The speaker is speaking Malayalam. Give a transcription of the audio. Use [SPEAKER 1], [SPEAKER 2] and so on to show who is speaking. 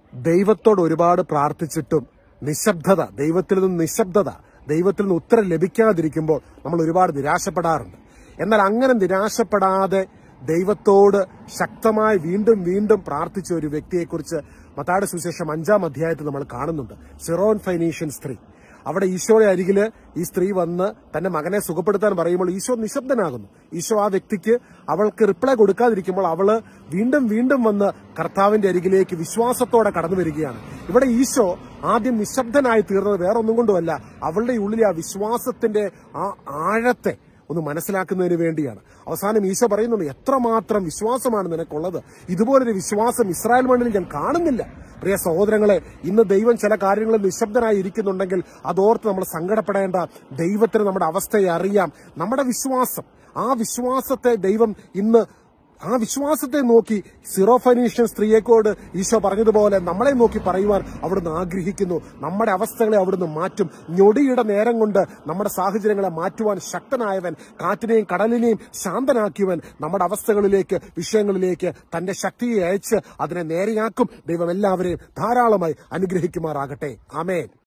[SPEAKER 1] ദൈവത്തോട് ഒരുപാട് പ്രാർത്ഥിച്ചിട്ടും നിശബ്ദത ദൈവത്തിൽ നിന്ന് നിശബ്ദത ദൈവത്തിൽ നിന്ന് ഉത്തരം ലഭിക്കാതിരിക്കുമ്പോൾ നമ്മൾ ഒരുപാട് നിരാശപ്പെടാറുണ്ട് എന്നാൽ അങ്ങനെ നിരാശപ്പെടാതെ ദൈവത്തോട് ശക്തമായി വീണ്ടും വീണ്ടും പ്രാർത്ഥിച്ച ഒരു വ്യക്തിയെക്കുറിച്ച് മത്തായുടെ സുവിശേഷം അഞ്ചാം അധ്യായത്തിൽ നമ്മൾ കാണുന്നുണ്ട് സിറോൻ ഫൈനീഷ്യൻ സ്ത്രീ അവിടെ ഈശോയുടെ അരികില് ഈ സ്ത്രീ വന്ന് തന്റെ മകനെ സുഖപ്പെടുത്താൻ പറയുമ്പോൾ ഈശോ നിശബ്ദനാകുന്നു ഈശോ ആ വ്യക്തിക്ക് അവൾക്ക് റിപ്ലൈ കൊടുക്കാതിരിക്കുമ്പോൾ അവള് വീണ്ടും വീണ്ടും വന്ന് കർത്താവിന്റെ അരികിലേക്ക് വിശ്വാസത്തോടെ കടന്നു വരികയാണ് ഇവിടെ ഈശോ ആദ്യം നിശബ്ദനായി തീർന്നത് വേറൊന്നും കൊണ്ടുമല്ല അവളുടെ ഉള്ളിലെ ആ വിശ്വാസത്തിന്റെ ആ ആഴത്തെ ഒന്ന് മനസ്സിലാക്കുന്നതിന് വേണ്ടിയാണ് അവസാനം ഈശോ പറയുന്നുണ്ട് എത്രമാത്രം വിശ്വാസമാണ് നിനക്കുള്ളത് ഇതുപോലൊരു വിശ്വാസം ഇസ്രായേൽ മണ്ണിൽ ഞാൻ കാണുന്നില്ല പ്രിയ സഹോദരങ്ങളെ ഇന്ന് ദൈവം ചില കാര്യങ്ങളിൽ നിശബ്ദനായി ഇരിക്കുന്നുണ്ടെങ്കിൽ അതോർത്ത് നമ്മൾ സങ്കടപ്പെടേണ്ട ദൈവത്തിന് നമ്മുടെ അവസ്ഥയെ അറിയാം നമ്മുടെ വിശ്വാസം ആ വിശ്വാസത്തെ ദൈവം ഇന്ന് ആ വിശ്വാസത്തെ നോക്കി സിറോഫനീഷ്യൻ സ്ത്രീയെക്കോട് ഈശോ പറഞ്ഞതുപോലെ നമ്മളെ നോക്കി പറയുവാൻ അവിടുന്ന് ആഗ്രഹിക്കുന്നു നമ്മുടെ അവസ്ഥകളെ അവിടുന്ന് മാറ്റും ഞൊടിയുടെ നേരം കൊണ്ട് നമ്മുടെ സാഹചര്യങ്ങളെ മാറ്റുവാൻ ശക്തനായവൻ കാറ്റിനെയും കടലിനെയും ശാന്തനാക്കിയവൻ നമ്മുടെ അവസ്ഥകളിലേക്ക് വിഷയങ്ങളിലേക്ക് തന്റെ ശക്തിയെ അയച്ച് അതിനെ നേരെയാക്കും ദൈവം എല്ലാവരെയും ധാരാളമായി അനുഗ്രഹിക്കുമാറാകട്ടെ ആമേൻ